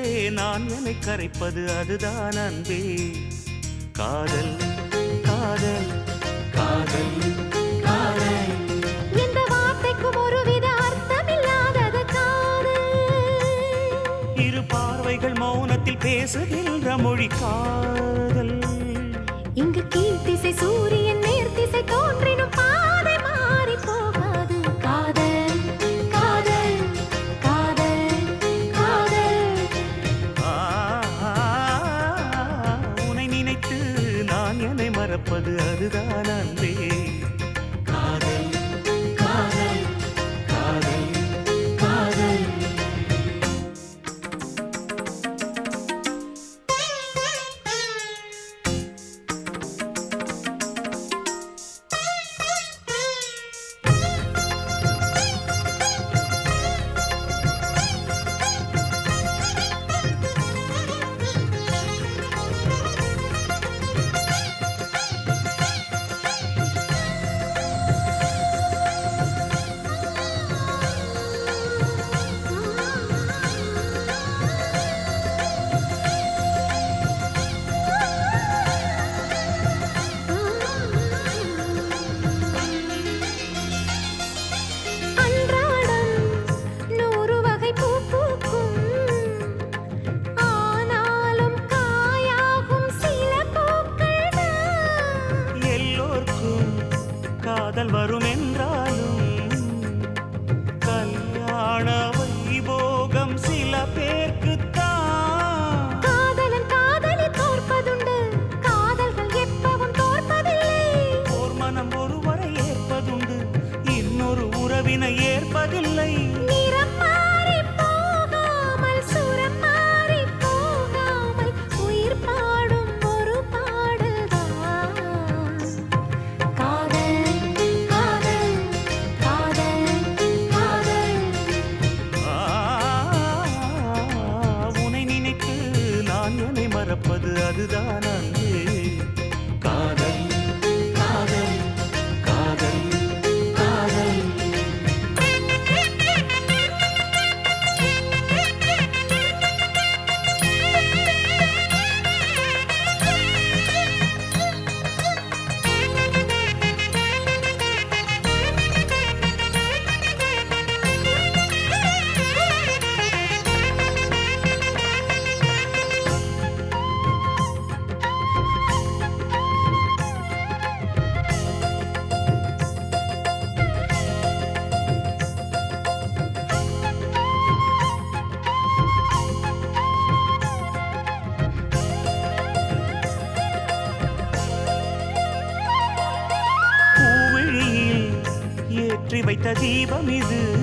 நான் என்னை கரைப்பது அதுதான் அன்பே காதல் காதல் காதல் காதல் எந்த வார்த்தைக்கும் ஒருவித அர்த்தமில்லாதது காதல் இரு பார்வைகள் மௌனத்தில் பேசுகின்ற மொழி காதல் இங்கு கீழ்த்திசை சூரியன் நேர்த்திசை தோன்றினும் பாதை மாறி போகாது காதல் காதல் காதல் காதல் ஆ, உன்னை நினைத்து நான் என்னை மறப்பது அதுதான் அன்பே காதல் காதல் காதல் காதல் அன்றாடம் நூறு வகை பூ பூக்கும் ஆனாலும் காயாகும் சில பூக்கள் தான் எல்லோர்க்கும் காதல் வரும் என்றாலும் கல்யாண வைபோகம் சில பேர்க்குத்தான் காதலன் காதலி தோற்பதுண்டு காதல்கள் எப்பவும் தோற்பதில்லை ஓர் மனம் ஒருவரை ஏற்பதுண்டு இன்னொரு உறவினை ஏற்பதில்லை நிறம் மாறி போகாமல் சுரம் மாறி போகாமல் உயிர் பாடும் ஒரு பாடல்தான் காதல் காதல் காதல் காதல் ஆ, உன்னை நினைத்து நான் என்னை மறப்பது அதுதான் அன்பே காதல் காதல் காதல் காதல் பூவிழியில் ஏற்றி வைத்த தீபம் இது